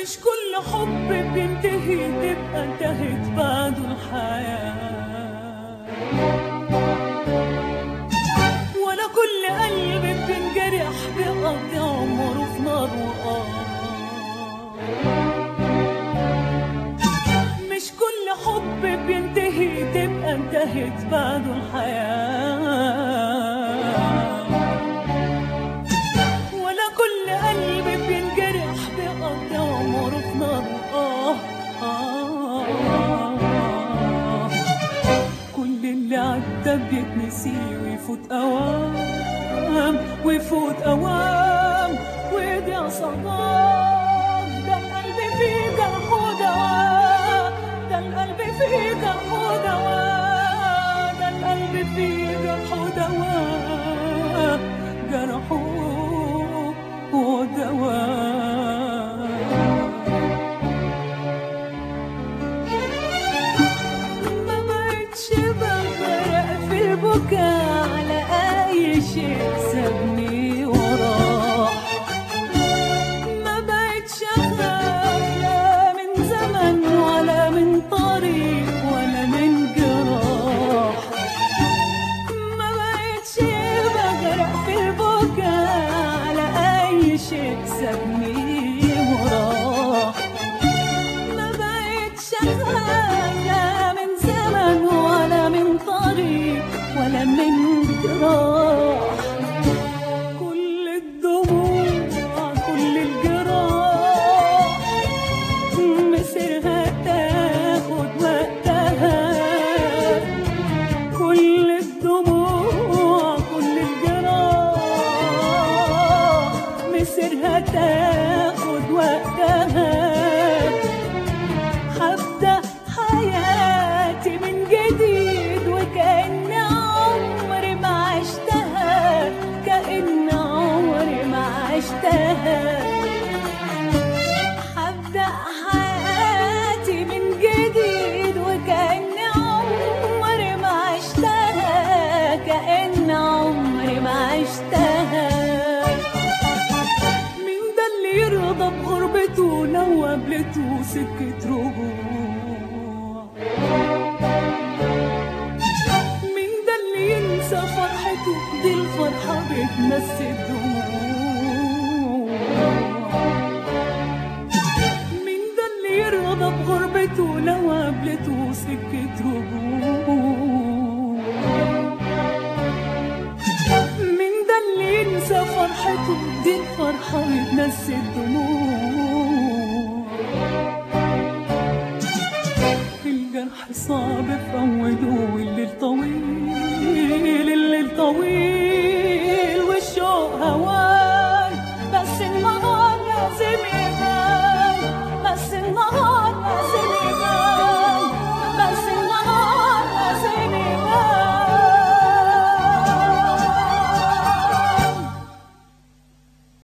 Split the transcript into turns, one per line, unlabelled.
مش كل حب بينتهي تبقى انتهت بعده الحياة ولا كل قلب بينجرح بيقضي عمره في نار وقار مش كل حب بينتهي تبقى انتهت بعده الحياة ولا كل قلب بينجرح بيقضي عمره في نار آه آه آه كل اللي عدى بيتنسي ويفوت أوام ويفوت أوام ويضيع صدام ده القلب فيه جرح ودواء ده القلب فيه جرح ودواء ده القلب فيه جرح ودواء جرح ودواء ما بقتش بغرق في البكاء على أي شيء سابني وراه ما بقتش أخاف لا من زمن ولا من طريق ولا من جراح ما بقتش بغرق في البكاء على أي شيء سابني وراه ما بقتش أخاف لا من زمن ولا من طريق ولا من جراح كل الدموع كل الجراح مسيرها تاخد وقتها كل الدموع كل الجراح مسيرها تاخد وقتها هبدأ حياتي من جديد وكأن عمري ما عشتها كأن عمري ما عشتها هبدأ حياتي من جديد وكأن عمري ما عشتها كأن عمري ما عشتها مين ده اللي يرضى بغربته لو قابلته سكة رجوع مين ده اللي ينسى فرحته دي الفرحة بتنسي الدموع مين ده اللي يرضى بغربته لو قابلته سكة رجوع مين ده اللي ينسى فرحته دي الفرحة بتنسي الدموع